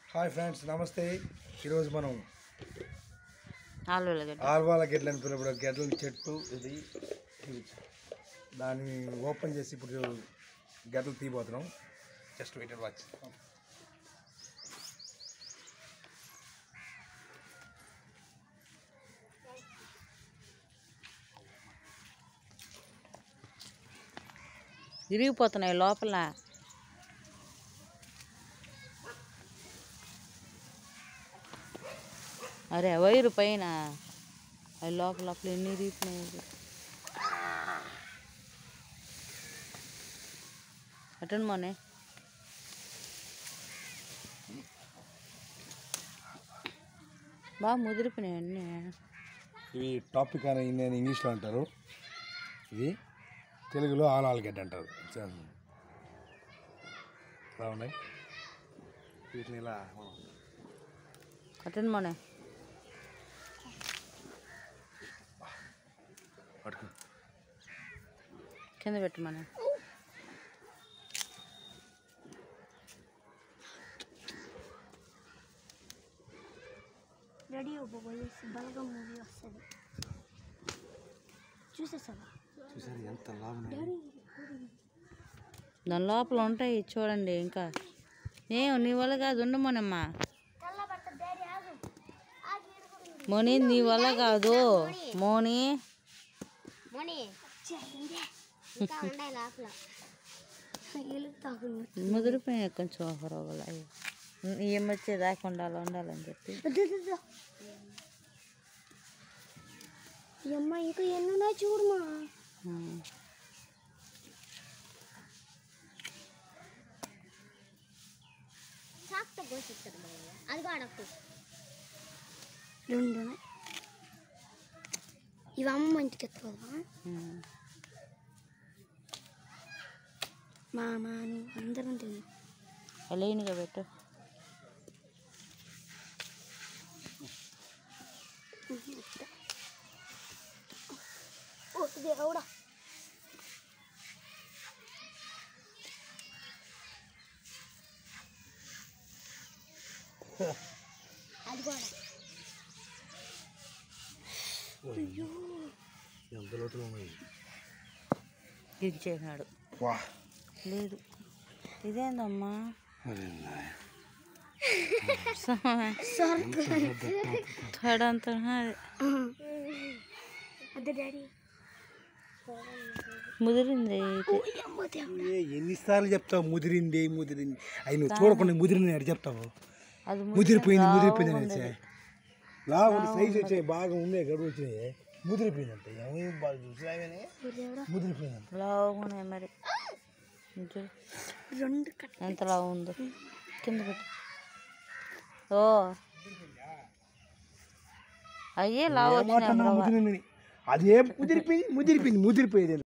Hi friends నమస్తే ఈరోజు మనం ఆలుగడ్డ ఆల్వాల గెడ్లు అని పిలువబడే గెడ్ల చెట్టు ఇది ఇది. దాన్ని ఓపెన్ చేసి ఇప్పుడు గెడ్లు తీయబోతున్నాం జస్ట్ వెయిట్ అండ్ వాచ్ విరిగిపోతున్నాయి లోపల అరే వైరు పైన అవి లోపల లోపల ఎన్ని విరిగిపోయినాయి అటన్ మోనే బాగా ముదిరిపోయినాయి అన్నీ ఇవి టాపిక్ అని నేను ఇంగ్లీష్లో అంటారు ఇది తెలుగులో ఆలాల గడ్డ అంటారు చ- ఇలా ఉన్నాయి వీటిని ఇలా మనం అటన్ మోనే పట్టుకో కింద పెట్టమనే రెడీ అవ్వబోయేసి బలగం మూవీ వస్తుంది చూసేసావా చూసారు ఎంత లాభం ఉన్నాయి దాని లోపల ఉంటాయి చూడండి ఇంకా నేను నీ వల్ల కాదు ఉండమోనమ్మా తెల్లబట్ట డాడీ ఆగు ఆగి మోని నీ వల్ల కాదు మోని మోని ఇంకా ఉన్నాయి లోపల ఎలుగుతాకు ముదిరిపోయినాయి కొంచెం ఒక రోజులు అయ్యి ఏం వచ్చేదాకా ఉండాలి ఉండాలని చెప్పి అమ్మ ఇంకా ఎన్నున్నాయి చూడమా ఉమ్. సాక్తో కోసిస్తారు అది కూడా అడక్కు రెండు ఉన్నాయి ఇవి అమ్మ ఇంటికి ఎత్తుకోదా ఉమ్. మా మా నువ్వు అందరం తిని లైన్గా పెట్టు ఓ దేవుడా అది కూడా ఎంత లోతులు ఉన్నాయి ఇచ్చేసినాడు వా లేదు ఇదేందమ్మా మరి నాయ. తడంతా అదే డాడీ ముదిరింది ఇది. అమ్మ దేవుడా ఏ ఎన్నిసార్లు చెప్తావు ముదిరింది ముదిరింది అవి నువ్వు చూడకుండా ముదిరింది అని చెప్తావు అది ముదిరిపోయింది ముదిరిపోయింది అని వచ్చాయి లావు సైజు వచ్చాయి బాగా ఉండే గడువు వచ్చినాయి ముదిరిపోయిందంట ఏమేమి బాగా చూసినావని ముదిరిపోయిందంట లావున్నాయి మరి చూడు. రెండు కట్ ఎంత లావు ఉందో కింద పెట్టు ఓ అయ్యే లావు ఏమాట వచ్చినాయి ముదిరింది అదే ముదిరిపోయింది ముదిరిపోయింది ముదిరిపోయేది